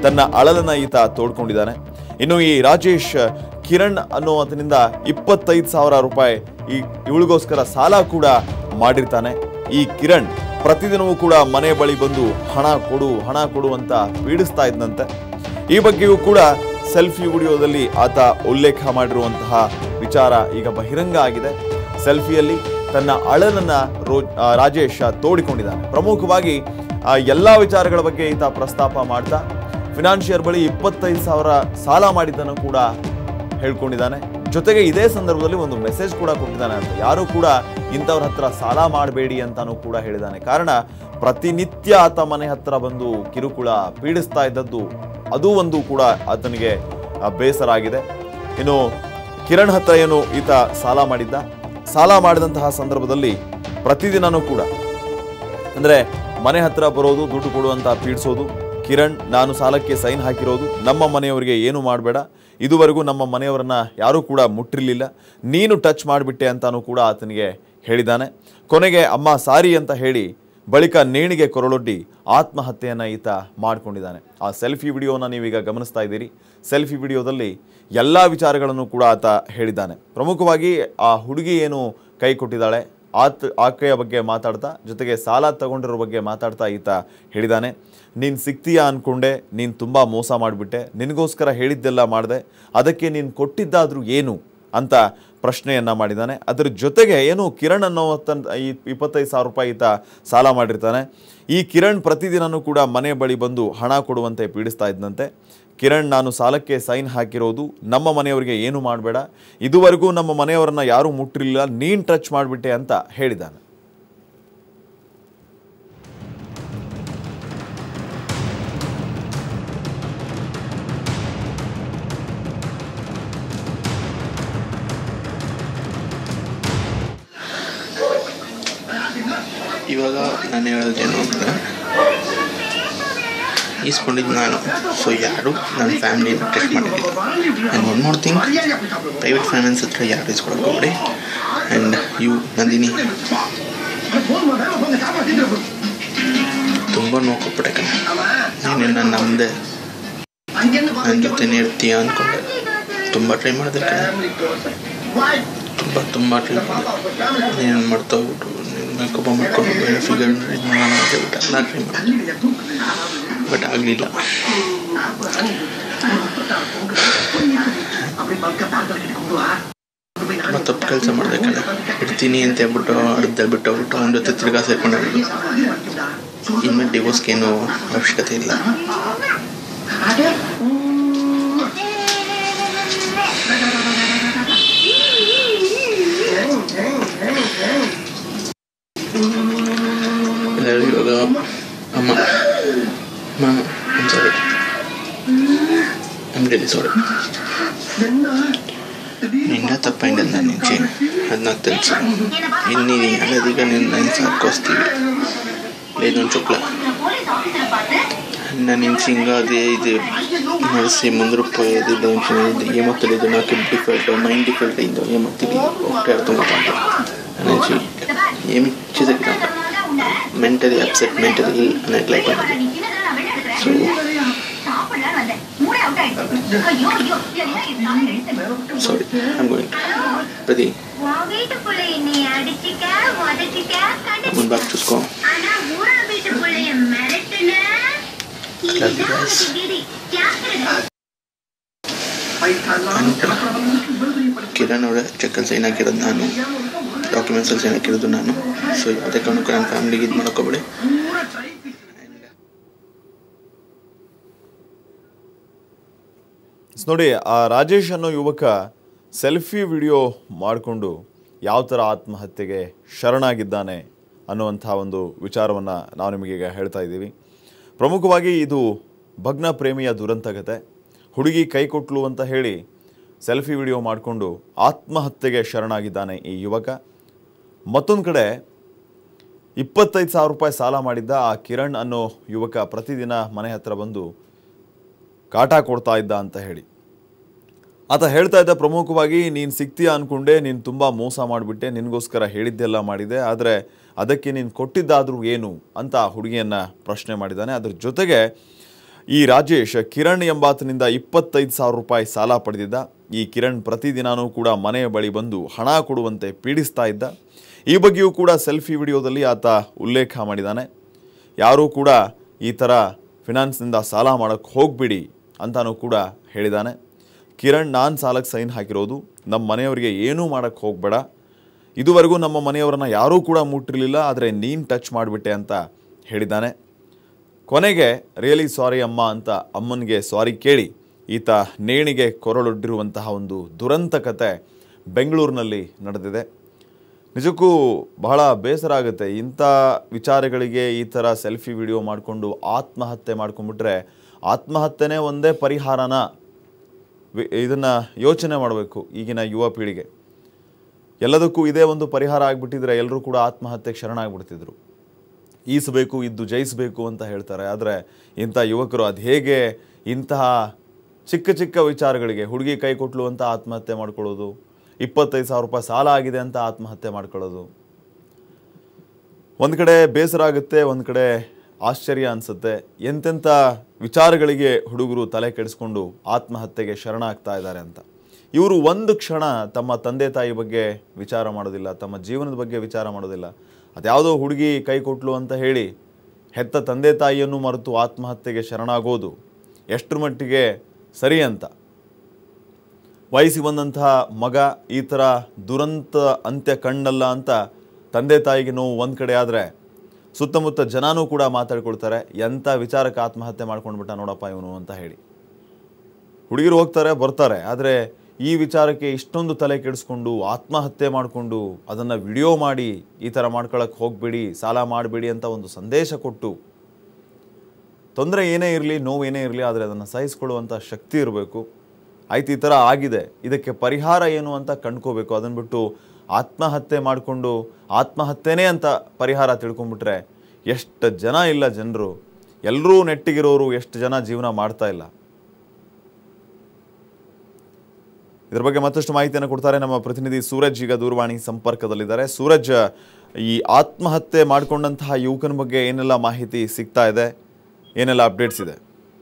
ತನ್ನ ಅಳಲನ್ನ ಈತ ತೋಡ್ಕೊಂಡಿದ್ದಾನೆ ಇನ್ನು ಈ ರಾಜೇಶ್ ಕಿರಣ್ ಅನ್ನುವಂತನಿಂದ ಇಪ್ಪತ್ತೈದು ಸಾವಿರ ರೂಪಾಯಿ ಈ ಇವಳಿಗೋಸ್ಕರ ಸಾಲ ಕೂಡ ಮಾಡಿರ್ತಾನೆ ಈ ಕಿರಣ್ ಪ್ರತಿದಿನವೂ ಕೂಡ ಮನೆ ಬಳಿ ಬಂದು ಹಣ ಕೊಡು ಹಣ ಕೊಡು ಅಂತ ಪೀಡಿಸ್ತಾ ಇದ್ದಂತೆ ಈ ಬಗ್ಗೆಯೂ ಕೂಡ ಸೆಲ್ಫಿ ವಿಡಿಯೋದಲ್ಲಿ ಆತ ಉಲ್ಲೇಖ ಮಾಡಿರುವಂತಹ ವಿಚಾರ ಈಗ ಬಹಿರಂಗ ಆಗಿದೆ ಸೆಲ್ಫಿಯಲ್ಲಿ ತನ್ನ ಅಳಲನ್ನ ರೋ- ಆ, ರಾಜೇಶ್ ತೋಡಿಕೊಂಡಿದ್ದಾನೆ ಪ್ರಮುಖವಾಗಿ ಆ ಎಲ್ಲಾ ವಿಚಾರಗಳ ಬಗ್ಗೆ ಈತ ಪ್ರಸ್ತಾಪ ಮಾಡ್ತಾ ಫಿನಾನ್ಷಿಯರ್ ಬಳಿ ಇಪ್ಪತ್ತೈದು ಸಾವಿರ ಸಾಲ ಮಾಡಿದ್ದನ್ನು ಕೂಡ ಹೇಳ್ಕೊಂಡಿದ್ದಾನೆ ಜೊತೆಗೆ ಇದೇ ಸಂದರ್ಭದಲ್ಲಿ ಒಂದು ಮೆಸೇಜ್ ಕೂಡ ಕೊಟ್ಟಿದ್ದಾನೆ ಅಂತ ಯಾರು ಕೂಡ ಇಂಥವ್ರ ಹತ್ರ ಸಾಲ ಮಾಡಬೇಡಿ ಅಂತಾನೂ ಕೂಡ ಹೇಳಿದ್ದಾನೆ ಕಾರಣ ಪ್ರತಿನಿತ್ಯ ಆತ ಮನೆ ಹತ್ರ ಬಂದು ಕಿರುಕುಳ ಪೀಡಿಸ್ತಾ ಇದ್ದದ್ದು ಅದು ಒಂದು ಕೂಡ ಆತನಿಗೆ ಆ, ಬೇಸರ ಆಗಿದೆ ಇನ್ನು ಕಿರಣ್ ಹತ್ರ ಏನು ಈತ ಸಾಲ ಮಾಡಿದ್ದ ಸಾಲ ಮಾಡಿದಂತಹ ಸಂದರ್ಭದಲ್ಲಿ ಪ್ರತಿದಿನನೂ ಕೂಡ ಅಂದ್ರೆ ಮನೆ ಹತ್ರ ಬರೋದು ದುಡ್ಡು ಕೊಡುವಂತ ಪೀಡಿಸೋದು ಕಿರಣ್ ನಾನು ಸಾಲಕ್ಕೆ ಸೈನ್ ಹಾಕಿರೋದು ನಮ್ಮ ಮನೆಯವರಿಗೆ ಏನು ಮಾಡಬೇಡ ಇದುವರೆಗೂ ನಮ್ಮ ಮನೆಯವರನ್ನ ಯಾರೂ ಕೂಡ ಮುಟ್ಟಿರಲಿಲ್ಲ ನೀನು ಟಚ್ ಮಾಡಿಬಿಟ್ಟೆ ಅಂತಾನೂ ಕೂಡ ಆತನಿಗೆ ಹೇಳಿದ್ದಾನೆ ಕೊನೆಗೆ ಅಮ್ಮ ಸಾರಿ ಅಂತ ಹೇಳಿ ಬಳಿಕ ನೇಣಿಗೆ ಕೊರಳೊಡ್ಡಿ ಆತ್ಮಹತ್ಯೆಯನ್ನು ಈತ ಮಾಡ್ಕೊಂಡಿದ್ದಾನೆ ಆ ಸೆಲ್ಫಿ ವಿಡಿಯೋನ ನೀವೀಗ ಗಮನಿಸ್ತಾ ಇದ್ದೀರಿ ಸೆಲ್ಫಿ ವಿಡಿಯೋದಲ್ಲಿ ಎಲ್ಲ ವಿಚಾರಗಳನ್ನು ಕೂಡ ಆತ ಹೇಳಿದ್ದಾನೆ ಪ್ರಮುಖವಾಗಿ ಆ ಹುಡುಗಿ ಏನು ಕೈ ಕೊಟ್ಟಿದ್ದಾಳೆ ಆತ ಆಕೆಯ ಬಗ್ಗೆ ಮಾತಾಡ್ತಾ ಜೊತೆಗೆ ಸಾಲ ತಗೊಂಡಿರೋ ಬಗ್ಗೆ ಮಾತಾಡ್ತಾ ಈತ ಹೇಳಿದ್ದಾನೆ ನೀನು ಸಿಗ್ತೀಯಾ ಅನ್ಕೊಂಡೆ ನೀನು ತುಂಬ ಮೋಸ ಮಾಡಿಬಿಟ್ಟೆ ನಿನಗೋಸ್ಕರ ಹೇಳಿದ್ದೆಲ್ಲ ಮಾಡಿದೆ ಅದಕ್ಕೆ ನೀನು ಕೊಟ್ಟಿದ್ದಾದ್ರೂ ಏನು ಅಂತ ಪ್ರಶ್ನೆಯನ್ನ ಮಾಡಿದ್ದಾನೆ ಅದರ ಜೊತೆಗೆ ಏನು ಕಿರಣ್ ಅನ್ನೋ ಈ ಇಪ್ಪತ್ತೈದು ಸಾವಿರ ರೂಪಾಯಿ ಈತ ಸಾಲ ಮಾಡಿರ್ತಾನೆ ಈ ಕಿರಣ್ ಪ್ರತಿದಿನನೂ ಕೂಡ ಮನೆ ಬಳಿ ಬಂದು ಹಣ ಕೊಡುವಂತೆ ಪೀಡಿಸ್ತಾ ಇದ್ದಂತೆ ಕಿರಣ್ ನಾನು ಸಾಲಕ್ಕೆ ಸೈನ್ ಹಾಕಿರೋದು ನಮ್ಮ ಮನೆಯವರಿಗೆ ಏನು ಮಾಡಬೇಡ ಇದುವರೆಗೂ ನಮ್ಮ ಮನೆಯವರನ್ನ ಯಾರೂ ಮುಟ್ಟಿರಲಿಲ್ಲ ನೀನು ಟಚ್ ಮಾಡಿಬಿಟ್ಟೆ ಅಂತ ಹೇಳಿದ್ದಾನೆ ಇವಾಗ ನಾನು ಹೇಳೋದೇನು ಅಂದರೆ ಈಸ್ಕೊಂಡಿದ್ದು ನಾನು ಸೊ ಯಾರು ನನ್ನ ಫ್ಯಾಮಿಲಿನ ಟೆಸ್ಟ್ ಮಾಡಿರಲಿಲ್ಲ and one more thing private finance ಹತ್ರ ಯಾರು ಇಸ್ಕೊಳಕ್ಕೆ ಹೋಗ್ಬೇಡಿ ಆ್ಯಂಡ್ ಯು ನಂದಿನಿ ತುಂಬ ನೋಡ್ಕೊಬಿಟ್ಟೆ ಕಣ ನೀನು ನಮ್ಮದೇ ನನ್ನ ಜೊತೆನೇ ಇರ್ತೀಯ ಅಂದ್ಕೊಂಡೆ ತುಂಬ ಟ್ರೈ ಮಾಡಿದೆ ಕಣ ತುಂಬ ತುಂಬ ಟ್ರೈ ಮಾಡಿದೆ ನೀನು ಮಾಡ್ತಾ ಹೋಗ್ಬಿಟ್ಟು ನೀನು ಮೇಕಪ್ ಮಾಡ್ಕೊಂಡು ಬೇರೆ ಫಿಗರ್ ಇದು ಮಾಡೋಣ ಅಂತ ಹೇಳ್ಬಿಟ್ಟು ಎಲ್ಲ ಟ್ರೈ ಮಾಡಿದೆ ಬಟ್ ಆಗಲಿಲ್ಲ ತುಂಬ ತಪ್ಪು ಕೆಲಸ ಮಾಡಿದೆ ಕಣ ಇರ್ತೀನಿ ಅಂತ ಹೇಳ್ಬಿಟ್ಟು ಅರ್ಧ ಬಿಟ್ಟು ಹೋಗ್ಬಿಟ್ಟು ಅವನ ಜೊತೆ ತಿರ್ಗಾ ಸೇರ್ಕೊಂಡಿರೋದು ಇನ್ನು ಡಿವೋರ್ಸ್ಗೇನು ಅವಶ್ಯಕತೆ ಇಲ್ಲ ಎಲ್ಲರೂ ಇವಾಗ ಅಮ್ಮ ಅಮ್ಮ I'm sorry I'm really sorry ನಿನ್ನ ತಪ್ಪೈಂದ ನಾನು ನಿಂಚೆ ಅದನ್ನ తెలుసు ఇన్ని అన్నదిగా నేను నేను సాక్కొస్ತೀವಿ లేదని చుక్ల ನನ್ನ నుంచి ఇంకా అది ఇది నడిచి ముందరకు పోయేది దానికి ఇది ఏమో తెలియదు నాకు డిఫాల్ట్ మైండ్ డిఫాల్ట్ అయిందో ఏమో తెలియదు ఒకటే అర్థం అవుతుంది అనేసి ఏమి చేసేదంట మెంటలీ అప్సెట్ మెంటలీ అన్నట్లు అయిపోయింది సో సారీ ఐమ్ గోయింగ్ ప్రతి வீட்டுக்குள்ளே நீ அடிச்சுக்க உதச்சிக்க అమ్మని బాగా చూసుకో ஆனா ஊரா வீட்டுக்குள்ளே மிரட்டுன Love you guys. ಕಿರಣ್ ಅವರ ಚೆಕ್ಕಲ್ಲಿ ಸೈನ್ ಹಾಕಿರೋದು ನಾನು ಡಾಕ್ಯುಮೆಂಟ್ಸಲ್ಲಿ ಸೈನ್ ಹಾಕಿರೋದು ನಾನು ಸೊ ಯಾವುದೇ ಕಾರಣಕ್ಕೂ ನನ್ನ ಫ್ಯಾಮಿಲಿಗೆ ಇದು ಮಾಡ್ಕೋಬೇಡಿ ನೋಡಿ ಆ ರಾಜೇಶ್ ಅನ್ನೋ ಯುವಕ ಸೆಲ್ಫಿ ವಿಡಿಯೋ ಮಾಡಿಕೊಂಡು ಯಾವ ಥರ ಆತ್ಮಹತ್ಯೆಗೆ ಶರಣಾಗಿದ್ದಾನೆ ಅನ್ನುವಂಥ ಒಂದು ವಿಚಾರವನ್ನು ನಾವು ನಿಮಗೀಗ ಹೇಳ್ತಾ ಇದ್ದೀವಿ ಪ್ರಮುಖವಾಗಿ ಇದು ಭಗ್ನ ಪ್ರೇಮಿಯ ದುರಂತ ಕತೆ ಹುಡುಗಿ ಕೈ ಕೊಟ್ಲು ಅಂತ ಹೇಳಿ ಸೆಲ್ಫಿ ವಿಡಿಯೋ ಮಾಡಿಕೊಂಡು ಆತ್ಮಹತ್ಯೆಗೆ ಶರಣಾಗಿದ್ದಾನೆ ಈ ಯುವಕ ಮತ್ತೊಂದು ಕಡೆ ಇಪ್ಪತ್ತೈದು ಸಾವಿರ ರೂಪಾಯಿ ಸಾಲ ಮಾಡಿದ್ದ ಆ ಕಿರಣ್ ಅನ್ನೋ ಯುವಕ ಪ್ರತಿದಿನ ಮನೆ ಹತ್ರ ಬಂದು ಕಾಟ ಕೊಡ್ತಾ ಇದ್ದ ಅಂತ ಹೇಳಿ ಆತ ಹೇಳ್ತಾ ಇದ್ದ ಪ್ರಮುಖವಾಗಿ ನೀನು ಸಿಗ್ತೀಯ ಅನ್ಕೊಂಡೆ ನೀನು ತುಂಬ ಮೋಸ ಮಾಡಿಬಿಟ್ಟೆ ನಿನಗೋಸ್ಕರ ಹೇಳಿದ್ದೆಲ್ಲ ಮಾಡಿದೆ ಆದರೆ ಅದಕ್ಕೆ ನೀನು ಕೊಟ್ಟಿದ್ದಾದರೂ ಏನು ಅಂತ ಆ ಹುಡುಗಿಯನ್ನ ಪ್ರಶ್ನೆ ಮಾಡಿದ್ದಾನೆ ಅದ್ರ ಜೊತೆಗೆ ಈ ರಾಜೇಶ್ ಕಿರಣ್ ಎಂಬಾತನಿಂದ ಇಪ್ಪತ್ತೈದು ಸಾವಿರ ರೂಪಾಯಿ ಸಾಲ ಪಡೆದಿದ್ದ ಈ ಕಿರಣ್ ಪ್ರತಿದಿನಾನೂ ಕೂಡ ಮನೆಯ ಬಳಿ ಬಂದು ಹಣ ಕೊಡುವಂತೆ ಪೀಡಿಸ್ತಾ ಇದ್ದ ಈ ಬಗ್ಗೆಯೂ ಕೂಡ ಸೆಲ್ಫಿ ವಿಡಿಯೋದಲ್ಲಿ ಆತ ಉಲ್ಲೇಖ ಮಾಡಿದ್ದಾನೆ ಯಾರೂ ಕೂಡ ಈ ಥರ ಫಿನಾನ್ಸ್ನಿಂದ ಸಾಲ ಮಾಡೋಕ್ಕೆ ಹೋಗ್ಬಿಡಿ ಅಂತಾನೂ ಕೂಡ ಹೇಳಿದ್ದಾನೆ ಕಿರಣ್ ನಾನು ಸಾಲಕ್ಕೆ ಸೈನ್ ಹಾಕಿರೋದು ನಮ್ಮ ಮನೆಯವರಿಗೆ ಏನೂ ಮಾಡೋಕ್ಕೆ ಹೋಗಬೇಡ ಇದುವರೆಗೂ ನಮ್ಮ ಮನೆಯವರನ್ನ ಯಾರೂ ಕೂಡ ಮುಟ್ಟಿರಲಿಲ್ಲ ಆದರೆ ನೀನು ಟಚ್ ಮಾಡಿಬಿಟ್ಟೆ ಅಂತ ಹೇಳಿದ್ದಾನೆ ಕೊನೆಗೆ ರಿಯಲಿ ಸಾರಿ ಅಮ್ಮ ಅಂತ ಅಮ್ಮನಿಗೆ ಸಾರಿ ಕೇಳಿ ಈತ ನೇಣಿಗೆ ಕೊರಳೊಡ್ಡಿರುವಂತಹ ಒಂದು ದುರಂತ ಕತೆ ಬೆಂಗಳೂರಿನಲ್ಲಿ ನಡೆದಿದೆ ನಿಜಕ್ಕೂ ಬಹಳ ಬೇಸರ ಆಗುತ್ತೆ ಇಂಥ ವಿಚಾರಗಳಿಗೆ ಈ ಥರ ಸೆಲ್ಫಿ ವಿಡಿಯೋ ಮಾಡಿಕೊಂಡು ಆತ್ಮಹತ್ಯೆ ಮಾಡ್ಕೊಂಡ್ಬಿಟ್ರೆ ಆತ್ಮಹತ್ಯೆನೇ ಒಂದೇ ಪರಿಹಾರನ ವಿ- ಇದನ್ನ ಯೋಚನೆ ಮಾಡಬೇಕು ಈಗಿನ ಯುವ ಪೀಳಿಗೆ ಎಲ್ಲದಕ್ಕೂ ಇದೇ ಒಂದು ಪರಿಹಾರ ಆಗಿಬಿಟ್ಟಿದ್ರೆ ಎಲ್ಲರೂ ಕೂಡ ಆತ್ಮಹತ್ಯೆಗೆ ಶರಣಾಗ್ಬಿಡ್ತಿದ್ರು ಈಸಬೇಕು ಇದ್ದು ಜಯಿಸಬೇಕು ಅಂತ ಹೇಳ್ತಾರೆ ಆದರೆ ಇಂಥ ಯುವಕರು ಅದು ಹೇಗೆ ಇಂತಹ ಚಿಕ್ಕ ಚಿಕ್ಕ ವಿಚಾರಗಳಿಗೆ ಹುಡುಗಿ ಕೈ ಕೊಟ್ಲು ಅಂತ ಆತ್ಮಹತ್ಯೆ ಮಾಡ್ಕೊಳ್ಳೋದು ಇಪ್ಪತ್ತೈದು ಸಾವಿರ ರೂಪಾಯಿ ಸಾಲ ಆಗಿದೆ ಅಂತ ಆತ್ಮಹತ್ಯೆ ಮಾಡ್ಕೊಳ್ಳೋದು ಒಂದು ಕಡೆ ಬೇಸರ ಆಗುತ್ತೆ ಒಂದು ಕಡೆ ಆಶ್ಚರ್ಯ ಅನಿಸುತ್ತೆ ಎಂತೆಂಥ ವಿಚಾರಗಳಿಗೆ ಹುಡುಗರು ತಲೆ ಕೆಡಿಸ್ಕೊಂಡು ಆತ್ಮಹತ್ಯೆಗೆ ಶರಣಾಗ್ತಾ ಇದ್ದಾರೆ ಅಂತ ಇವರು ಒಂದು ಕ್ಷಣ ತಮ್ಮ ತಂದೆ ತಾಯಿ ಬಗ್ಗೆ ವಿಚಾರ ಮಾಡೋದಿಲ್ಲ ತಮ್ಮ ಜೀವನದ ಬಗ್ಗೆ ವಿಚಾರ ಮಾಡೋದಿಲ್ಲ ಅದ್ಯಾವುದೋ ಹುಡುಗಿ ಕೈ ಕೊಟ್ಲು ಅಂತ ಹೇಳಿ ಹೆತ್ತ ತಂದೆ ತಾಯಿಯನ್ನು ಮರೆತು ಆತ್ಮಹತ್ಯೆಗೆ ಶರಣಾಗೋದು ಎಷ್ಟರ ಮಟ್ಟಿಗೆ ಸರಿ ಅಂತ ವಯಸ್ಸಿ ಬಂದಂತಹ ಮಗ ಈ ಥರ ದುರಂತ ಅಂತ್ಯ ಕಂಡಲ್ಲ ಅಂತ ತಂದೆ ತಾಯಿಗೆ ನೋವು ಒಂದು ಕಡೆ ಆದರೆ ಸುತ್ತಮುತ್ತ ಜನನೂ ಕೂಡ ಮಾತಾಡ್ಕೊಳ್ತಾರೆ ಎಂಥ ವಿಚಾರಕ್ಕೆ ಆತ್ಮಹತ್ಯೆ ಮಾಡ್ಕೊಂಡ್ಬಿಟ್ಟ ನೋಡಪ್ಪ ಇವನು ಅಂತ ಹೇಳಿ ಹುಡುಗಿರು ಹೋಗ್ತಾರೆ ಬರ್ತಾರೆ ಆದರೆ ಈ ವಿಚಾರಕ್ಕೆ ಇಷ್ಟೊಂದು ತಲೆ ಕೆಡಿಸ್ಕೊಂಡು ಆತ್ಮಹತ್ಯೆ ಮಾಡಿಕೊಂಡು ಅದನ್ನು ವಿಡಿಯೋ ಮಾಡಿ ಈ ಥರ ಮಾಡ್ಕೊಳಕ್ಕೆ ಹೋಗಬೇಡಿ ಸಾಲ ಮಾಡಬೇಡಿ ಅಂತ ಒಂದು ಸಂದೇಶ ಕೊಟ್ಟು ತೊಂದರೆ ಏನೇ ಇರಲಿ ನೋವು ಏನೇ ಇರಲಿ ಆದರೆ ಅದನ್ನು ಸಹಿಸ್ಕೊಳ್ಳುವಂಥ ಶಕ್ತಿ ಇರಬೇಕು ಆಯ್ತು ಈ ಥರ ಆಗಿದೆ ಇದಕ್ಕೆ ಪರಿಹಾರ ಏನು ಅಂತ ಕಂಡ್ಕೋಬೇಕು ಅದನ್ನು ಬಿಟ್ಟು ಆತ್ಮಹತ್ಯೆ ಮಾಡಿಕೊಂಡು ಆತ್ಮಹತ್ಯೆನೇ ಅಂತ ಪರಿಹಾರ ತಿಳ್ಕೊಂಬಿಟ್ರೆ ಎಷ್ಟು ಜನ ಇಲ್ಲ ಜನರು ಎಲ್ಲರೂ ನೆಟ್ಟಿಗಿರೋರು ಎಷ್ಟು ಜನ ಜೀವನ ಮಾಡ್ತಾ ಇಲ್ಲ ಇದ್ರ ಬಗ್ಗೆ ಮತ್ತಷ್ಟು ಮಾಹಿತಿಯನ್ನು ಕೊಡ್ತಾರೆ ನಮ್ಮ ಪ್ರತಿನಿಧಿ ಸೂರಜ್ ಈಗ ದೂರವಾಣಿ ಸಂಪರ್ಕದಲ್ಲಿದ್ದಾರೆ ಸೂರಜ್ ಈ ಆತ್ಮಹತ್ಯೆ ಮಾಡಿಕೊಂಡಂತಹ ಯುವಕನ ಬಗ್ಗೆ ಏನೆಲ್ಲ ಮಾಹಿತಿ ಸಿಗ್ತಾ ಇದೆ ಏನೆಲ್ಲ ಅಪ್ಡೇಟ್ಸ್ ಇದೆ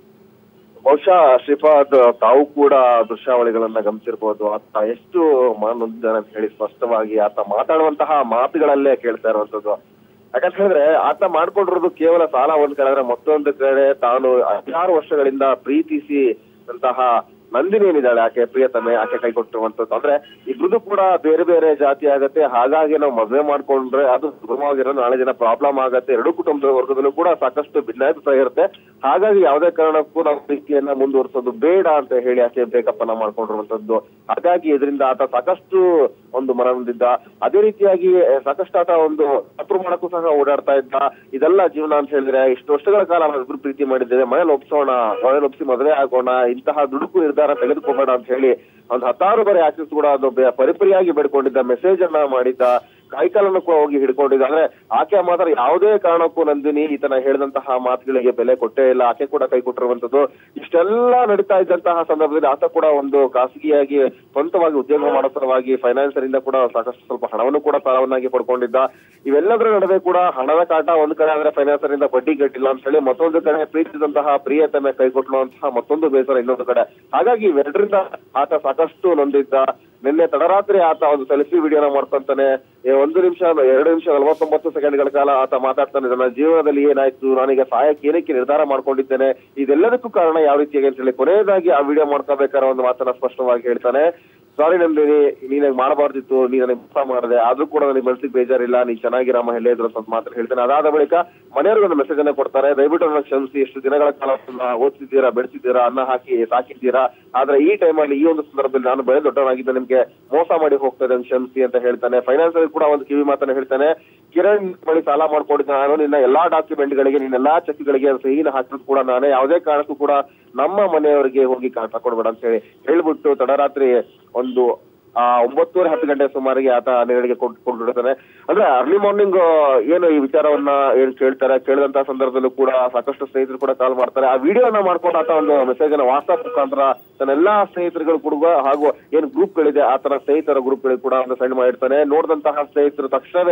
ಬಹುಶಃ ಶ್ರೀಪಾದ್ ತಾವು ಕೂಡ ದೃಶ್ಯಾವಳಿಗಳನ್ನ ಗಮನಿಸಿರ್ಬೋದು ಆತ ಎಷ್ಟು ಮಾನೊಂದಿದ್ದಾನೆ ಅಂತ ಹೇಳಿ ಸ್ಪಷ್ಟವಾಗಿ ಆತ ಮಾತಾಡುವಂತಹ ಮಾತುಗಳಲ್ಲೇ ಕೇಳ್ತಾ ಇರುವಂತದ್ದು ಯಾಕಂತ ಹೇಳಿದ್ರೆ ಆತ ಮಾಡ್ಕೊಂಡಿರೋದು ಕೇವಲ ಸಾಲ ಒಂದ್ ಕಡೆ ಆದ್ರೆ ಮತ್ತೊಂದು ಕಡೆ ತಾನು ಹದಿನಾರು ವರ್ಷಗಳಿಂದ ಪ್ರೀತಿಸಿ ಅಂತಹ ನಂದಿನಿ ಏನಿದ್ದಾಳೆ ಆಕೆ ಪ್ರಿಯತಮೆ ಆಕೆ ಕೈ ಕೊಟ್ಟಿರುವಂತದ್ದು ಅಂದ್ರೆ ಇಬ್ರದ್ದು ಕೂಡ ಬೇರೆ ಬೇರೆ ಜಾತಿ ಆಗತ್ತೆ ಹಾಗಾಗಿ ನಾವು ಮದುವೆ ಮಾಡ್ಕೊಂಡ್ರೆ ಅದು ಸುಗಮವಾಗಿರೋ ನಾಳೆ ದಿನ ಪ್ರಾಬ್ಲಮ್ ಆಗತ್ತೆ ಎರಡು ಕುಟುಂಬದ ವರ್ಗದಲ್ಲೂ ಕೂಡ ಸಾಕಷ್ಟು ಭಿನ್ನಾಭಿಪ್ರಾಯ ಇರುತ್ತೆ ಹಾಗಾಗಿ ಯಾವುದೇ ಕಾರಣಕ್ಕೂ ನಾವು ಪ್ರೀತಿಯನ್ನ ಮುಂದುವರಿಸೋದು ಬೇಡ ಅಂತ ಹೇಳಿ ಆಕೆ ಬ್ರೇಕಪ್ ಅನ್ನ ಮಾಡ್ಕೊಂಡಿರುವಂತದ್ದು ಹಾಗಾಗಿ ಇದರಿಂದ ಆತ ಸಾಕಷ್ಟು ಒಂದು ಮನ ಹೊಂದಿದ್ದ ಅದೇ ರೀತಿಯಾಗಿ ಆ, ಸಾಕಷ್ಟು ಆತ ಒಂದು ತಪ್ಪು ಮಾಡಕ್ಕೂ ಸಹ ಓಡಾಡ್ತಾ ಇದ್ದ ಇದೆಲ್ಲ ಜೀವನ ಅಂತ ಹೇಳಿದ್ರೆ ಇಷ್ಟು ವರ್ಷಗಳ ಕಾಲ ನಾವಿಬ್ರು ಪ್ರೀತಿ ಮಾಡಿದ್ದೇವೆ ಮನೇಲಿ ಒಪ್ಸೋಣ ಮನೇಲಿ ಒಪ್ಸಿ ಮದುವೆ ಆಗೋಣ ಇಂತಹ ದುಡುಕು ನಿರ್ಧಾರ ತೆಗೆದುಕೋಬೇಡ ಅಂತ ಹೇಳಿ ಒಂದು ಹತ್ತಾರು ಬಾರಿ ಆಕ್ಸಿಸ್ ಕೂಡ ಅದು ಬೆ- ಪರಿಪರಿಯಾಗಿ ಬೇಡ್ಕೊಂಡಿದ್ದ ಮೆಸೇಜ್ ಅನ್ನ ಮಾಡಿದ್ದ ಕೈಕಾಲನ್ನು ಕೂಡ ಹೋಗಿ ಹಿಡ್ಕೊಂಡಿದ್ದ ಅಂದ್ರೆ ಆಕೆ ಮಾತ್ರ ಯಾವುದೇ ಕಾರಣಕ್ಕೂ ನಂದಿನಿ ಈತನ ಹೇಳಿದಂತಹ ಮಾತುಗಳಿಗೆ ಬೆಲೆ ಕೊಟ್ಟೇ ಇಲ್ಲ ಆಕೆ ಕೂಡ ಕೈ ಕೊಟ್ಟಿರುವಂತದ್ದು ಇಷ್ಟೆಲ್ಲ ನಡೀತಾ ಇದ್ದಂತಹ ಸಂದರ್ಭದಲ್ಲಿ ಆತ ಕೂಡ ಒಂದು ಖಾಸಗಿಯಾಗಿ ಸ್ವಂತವಾಗಿ ಉದ್ಯೋಗ ಮಾಡೋ ಸಲುವಾಗಿ ಫೈನಾನ್ಸರ್ ಇಂದ ಕೂಡ ಸಾಕಷ್ಟು ಸ್ವಲ್ಪ ಹಣವನ್ನು ಕೂಡ ಸಾಲವನ್ನಾಗಿ ಪಡ್ಕೊಂಡಿದ್ದ ಇವೆಲ್ಲದರ ನಡುವೆ ಕೂಡ ಹಣದ ಕಾಟ ಒಂದ್ ಕಡೆ ಆದ್ರೆ ಫೈನಾನ್ಸರ್ ಇಂದ ಬಡ್ಡಿ ಕಟ್ಟಿಲ್ಲ ಅಂತ ಹೇಳಿ ಮತ್ತೊಂದು ಕಡೆ ಪ್ರೀತಿಸಿದಂತಹ ಪ್ರಿಯತಮೆ ಕೈ ಕೊಟ್ಟುವಂತಹ ಮತ್ತೊಂದು ಬೇಸರ ಇನ್ನೊಂದು ಕಡೆ ಹಾಗಾಗಿ ಇವೆರಡರಿಂದ ಆತ ಸಾಕಷ್ಟು ನೊಂದಿದ್ದ ನಿನ್ನೆ ತಡರಾತ್ರಿ ಆತ ಒಂದು ಸೆಲ್ಫಿ ವಿಡಿಯೋನ ಮಾಡ್ಕೊಂತಾನೆ ಏ, ಒಂದು ನಿಮಿಷ ಎರಡು ನಿಮಿಷ ನಲವತ್ತೊಂಬತ್ತು ಸೆಕೆಂಡ್ಗಳ ಕಾಲ ಆತ ಮಾತಾಡ್ತಾನೆ ನನ್ನ ಜೀವನದಲ್ಲಿ ಏನಾಯ್ತು ನಾನೀಗ ಸಹಾಯಕ್ಕೆ ಏನಕ್ಕೆ ನಿರ್ಧಾರ ಮಾಡ್ಕೊಂಡಿದ್ದೇನೆ ಇದೆಲ್ಲದಕ್ಕೂ ಕಾರಣ ಯಾವ ರೀತಿಯಾಗಿ ಅಂತ ಹೇಳಿ ಕೊನೆಯದಾಗಿ ಆ ವಿಡಿಯೋ ಮಾಡ್ಕೋಬೇಕಾದ್ರೆ ಒಂದು ಮಾತನ್ನ ಸ್ಪಷ್ಟವಾಗಿ ಹೇಳ್ತಾನೆ ಸಾರಿ ನಂದಿನಿ ನೀನಾಗ ಮಾಡಬಾರ್ದಿತ್ತು ನೀನ್ ನನಗೆ ಮೋಸ ಮಾಡಿದೆ ಆದ್ರೂ ಕೂಡ ನನಗೆ ಮನಸ್ಸಿಗೆ ಬೇಜಾರಿಲ್ಲ ನೀನ್ ಚೆನ್ನಾಗಿರಮ್ಮ ಎಲ್ಲೇ ಇದ್ರು ಅಂತ ಮಾತ್ರ ಹೇಳ್ತಾನೆ ಅದಾದ ಬಳಿಕ ಮನೆಯವ್ರಿಗೆ ಒಂದು ಮೆಸೇಜ್ ಅನ್ನ ಕೊಡ್ತಾರೆ ದಯವಿಟ್ಟು ನನ್ನ ಕ್ಷಮಿಸಿ ಎಷ್ಟು ದಿನಗಳ ಕಾಲ ನನ್ನ ಓದಿಸಿದ್ದೀರಾ ಬೆಳೆಸಿದ್ದೀರಾ ಅನ್ನ ಹಾಕಿ ಸಾಕಿದ್ದೀರಾ ಆದ್ರೆ ಈ ಟೈಮಲ್ಲಿ ಈ ಒಂದು ಸಂದರ್ಭದಲ್ಲಿ ನಾನು ಬೆಳೆ ದೊಡ್ಡವನಾಗಿದ್ದ ನಿಮ್ಗೆ ಮೋಸ ಮಾಡಿ ಹೋಗ್ತಾ ಇದ್ದೇನೆ ಕ್ಷಮಿಸಿ ಅಂತ ಹೇಳ್ತಾನೆ ಫೈನಾನ್ಸ್ ಕೂಡ ಒಂದು ಕಿವಿ ಮಾತನ್ನ ಹೇಳ್ತಾನೆ ಕಿರಣ್ ಬಳಿ ಸಾಲ ಮಾಡ್ಕೊಂಡಿದ್ದ ನಾನು ನಿನ್ನ ಎಲ್ಲಾ ಡಾಕ್ಯುಮೆಂಟ್ ಗಳಿಗೆ ನಿನ್ನ ಎಲ್ಲಾ ಚೆಕ್ ಗಳಿಗೆ ಸಹಿನ ಹಾಕಿದ್ರು ಕೂಡ ನಾನೇ ಯಾವುದೇ ಕಾರಣಕ್ಕೂ ಕೂಡ ನಮ್ಮ ಮನೆಯವರಿಗೆ ಹೋಗಿ ಕಾಟ ಕೊಡ್ಬೇಡ ಅಂತ ಹೇಳಿ ಹೇಳ್ಬಿಟ್ಟು ತಡರಾತ್ರಿ ಒಂದು ಆ ಒಂಬತ್ತುವರೆ ಹತ್ತು ಗಂಟೆ ಸುಮಾರಿಗೆ ಆತ ನೆರಳಿಗೆ ಕೊಂಡಿರ್ತಾನೆ ಅಂದ್ರೆ ಅರ್ಲಿ ಮಾರ್ನಿಂಗ್ ಏನು ಈ ವಿಚಾರವನ್ನ ಏನ್ ಕೇಳ್ತಾರೆ ಕೇಳಿದಂತ ಸಂದರ್ಭದಲ್ಲೂ ಕೂಡ ಸಾಕಷ್ಟು ಸ್ನೇಹಿತರು ಕೂಡ ಕಾಲ್ ಮಾಡ್ತಾರೆ ಆ ವಿಡಿಯೋನ ಮಾಡ್ಕೊಂಡು ಆತ ಒಂದು ಮೆಸೇಜ್ ಅನ್ನ ವಾಟ್ಸ್ಆಪ್ ಮುಖಾಂತರ ತನ್ನ ಎಲ್ಲಾ ಸ್ನೇಹಿತರುಗಳು ಕೂಡ ಹಾಗೂ ಏನ್ ಗ್ರೂಪ್ ಗಳಿದೆ ಆತನ ಸ್ನೇಹಿತರ ಗ್ರೂಪ್ ಗಳಿಗೆ ಕೂಡ ಒಂದು ಸೆಂಡ್ ಮಾಡಿರ್ತಾನೆ ನೋಡಿದಂತಹ ಸ್ನೇಹಿತರು ತಕ್ಷಣವೇ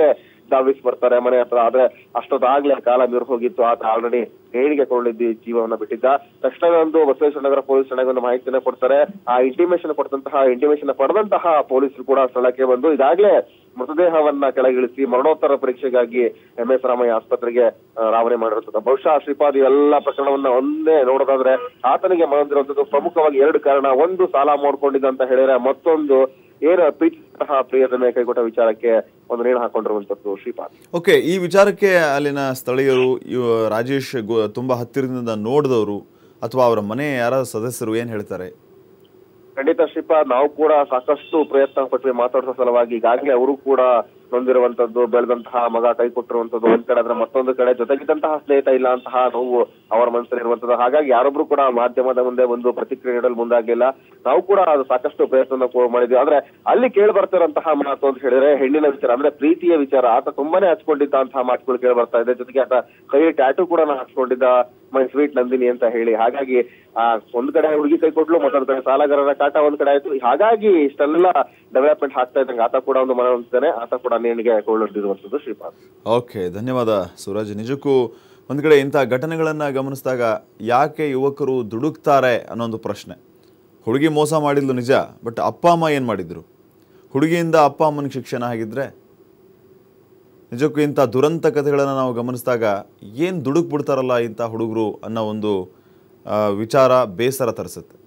ಧಾವಿಸಿ ಬರ್ತಾರೆ ಮನೆ ಹತ್ರ ಆದ್ರೆ ಅಷ್ಟೊತ್ತಾಗ್ಲೇ ಕಾಲ ಮೀರಿ ಹೋಗಿತ್ತು ಆತ ಆಲ್ರೆಡಿ ನೇಣಿಗೆ ಕೊಳ್ಳಿದ್ದು ಜೀವವನ್ನ ಬಿಟ್ಟಿದ್ದ ತಕ್ಷಣವೇ ಒಂದು ಬಸವೇಶ್ವರ ನಗರ ಪೊಲೀಸ್ ಠಾಣೆಗೆ ಒಂದು ಮಾಹಿತಿಯನ್ನ ಕೊಡ್ತಾರೆ ಆ ಇಂಟಿಮೇಷನ್ ಕೊಟ್ಟಂತಹ ಇಂಟಿಮೇಷನ್ ಪಡೆದಂತಹ ಪೊಲೀಸರು ಕೂಡ ಸ್ಥಳಕ್ಕೆ ಬಂದು ಈಗಾಗಲೇ ಮೃತದೇಹವನ್ನ ಕೆಳಗಿಳಿಸಿ ಮರಣೋತ್ತರ ಪರೀಕ್ಷೆಗಾಗಿ ಎಂ ಎಸ್ ರಾಮಯ್ಯ ಆಸ್ಪತ್ರೆಗೆ ಆ, ರಾವಣೆ ಮಾಡಿರುತ್ತದೆ ಬಹುಶಃ ಶ್ರೀಪಾದ್ ಇವೆಲ್ಲ ಪ್ರಕರಣವನ್ನ ಒಂದೇ ನೋಡೋದಾದ್ರೆ ಆತನಿಗೆ ಬಂದಿರುವಂತದ್ದು ಪ್ರಮುಖವಾಗಿ ಎರಡು ಕಾರಣ ಒಂದು ಸಾಲ ಮಾಡ್ಕೊಂಡಿದ್ದ ಅಂತ ಹೇಳಿದ್ರೆ ಮತ್ತೊಂದು ಏನು ಪ್ರೀತಿಸಂತಹ ಪ್ರಿಯತಮೆ ಕೈಗೊಟ್ಟ ವಿಚಾರಕ್ಕೆ ಒಂದು ನೇಣು ಹಾಕೊಂಡಿರುವಂತದ್ದು ಶ್ರೀಪಾದ್ ಓಕೆ ಈ ವಿಚಾರಕ್ಕೆ ಅಲ್ಲಿನ ಸ್ಥಳೀಯರು ಇವ ರಾಜೇಶ್ ಗೊ- ತುಂಬಾ ಹತ್ತಿರದಿಂದ ನೋಡಿದವರು ಅಥವಾ ಅವರ ಮನೆ ಯಾರ ಸದಸ್ಯರು ಏನ್ ಹೇಳ್ತಾರೆ ಖಂಡಿತ ಶ್ರೀಪಾದ್ ನಾವು ಕೂಡ ಸಾಕಷ್ಟು ಪ್ರಯತ್ನ ಪಟ್ವಿ ಮಾತಾಡೋ ಸಲುವಾಗಿ ಈಗಾಗಲೇ ಅವರು ಕೂಡ ನೊಂದಿರುವಂತದ್ದು ಬೆಳೆದಂತಹ ಮಗ ಕೈ ಕೊಟ್ಟಿರುವಂತದ್ದು ಒಂದ್ ಕಡೆ ಆದ್ರೆ ಮತ್ತೊಂದು ಕಡೆ ಜೊತೆಗಿದ್ದಂತಹ ಸ್ನೇಹಿತ ಇಲ್ಲ ಅಂತಹ ನೋವು ಅವರ ಮನಸ್ಸಲ್ಲಿ ಇರುವಂತದ್ದು ಹಾಗಾಗಿ ಯಾರೊಬ್ರು ಕೂಡ ಮಾಧ್ಯಮದ ಮುಂದೆ ಒಂದು ಪ್ರತಿಕ್ರಿಯೆ ನೀಡಲು ಮುಂದಾಗ್ಲಿಲ್ಲ ನಾವು ಕೂಡ ಅದು ಸಾಕಷ್ಟು ಪ್ರಯತ್ನ ಕೂ- ಮಾಡಿದ್ವಿ ಆದ್ರೆ ಅಲ್ಲಿ ಕೇಳಿ ಬರ್ತಿರೋಂತಹ ಮಾತು ಅಂತ ಹೇಳಿದ್ರೆ ಹೆಣ್ಣಿನ ವಿಚಾರ ಅಂದ್ರೆ ಪ್ರೀತಿಯ ವಿಚಾರ ಆತ ತುಂಬಾನೇ ಹಚ್ಕೊಂಡಿದ್ದಂತಹ ಮಾತುಗಳು ಕೇಳಿ ಬರ್ತಾ ಇದೆ ಜೊತೆಗೆ ಆತ ಕೈ ಟ್ಯಾಟು ಕೂಡ ಹಾಕ್ಸ್ಕೊಂಡಿದ್ದ ಮೈ ಸ್ವೀಟ್ ನಂದಿನಿ ಅಂತ ಹೇಳಿ ಹಾಗಾಗಿ ಆ ಒಂದ್ ಕಡೆ ಹುಡುಗಿ ಕೈ ಕೊಟ್ಲು ಮತ್ತೊಂದ್ ಕಡೆ ಸಾಲಗಾರರ ಕಾಟ ಒಂದ್ ಕಡೆ ಆಯ್ತು ಹಾಗಾಗಿ ಇಷ್ಟೆಲ್ಲ ಡೆವಲಪ್ಮೆಂಟ್ ಆಗ್ತಾ ಇದ್ದಂಗೆ ಆತ ಕೂಡ ಒಂದು ಮನ ಹೊಂದಿದ್ದಾನೆ ಆತ ಕೂಡ ನೇಣಿಗೆ ಕೊಳ್ಳೊಡ್ಡಿರುವಂತದ್ದು ಶ್ರೀಪಾದ್ ಓಕೆ ಧನ್ಯವಾದ ಸೂರಜ್ ನಿಜಕ್ಕೂ ಒಂದು ಕಡೆ ಇಂಥ ಘಟನೆಗಳನ್ನು ಗಮನಿಸಿದಾಗ ಯಾಕೆ ಯುವಕರು ದುಡುಕ್ತಾರೆ ಅನ್ನೋ ಒಂದು ಪ್ರಶ್ನೆ ಹುಡುಗಿ ಮೋಸ ಮಾಡಿದ್ಲು ನಿಜ ಬಟ್ ಅಪ್ಪ ಅಮ್ಮ ಏನು ಮಾಡಿದ್ರು ಹುಡುಗಿಯಿಂದ ಅಪ್ಪ ಅಮ್ಮನಿಗೆ ಶಿಕ್ಷಣ ಆಗಿದ್ರೆ ನಿಜಕ್ಕೂ ಇಂಥ ದುರಂತ ಕಥೆಗಳನ್ನು ನಾವು ಗಮನಿಸಿದಾಗ ಏನು ದುಡುಕ್ ಬಿಡ್ತಾರಲ್ಲ ಇಂಥ ಹುಡುಗರು ಅನ್ನೋ ಒಂದು ಆ, ವಿಚಾರ ಬೇಸರ ತರಿಸುತ್ತೆ